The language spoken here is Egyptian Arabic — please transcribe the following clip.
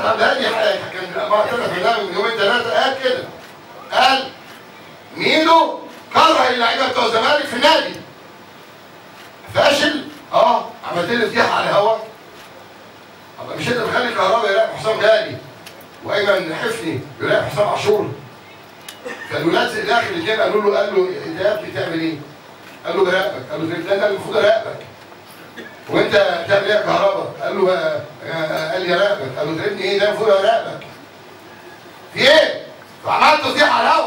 طب هادي حاجه كان معترف بالله من يومين ثلاثه قال كده قال ميدو كره اللعيبه بتوع الزمالك في النادي فاشل اه عملت لي فضيحه على الهوا طب مش انت مخلي كهرباء يراقب حسام غالي وايمن حفني يراقب حسام عاشور فالولاد داخل الاثنين قالوا له قال له انت يا ابني بتعمل ايه؟ قال له براقبك قال له ده انا المفروض اراقبك وانت بتعمل ايه يا كهرباء؟ قال له آه، آه، قال لي اراقبك قال له تراقبني ايه ده المفروض اراقبك في ايه؟ فعملت فضيحه على الهوا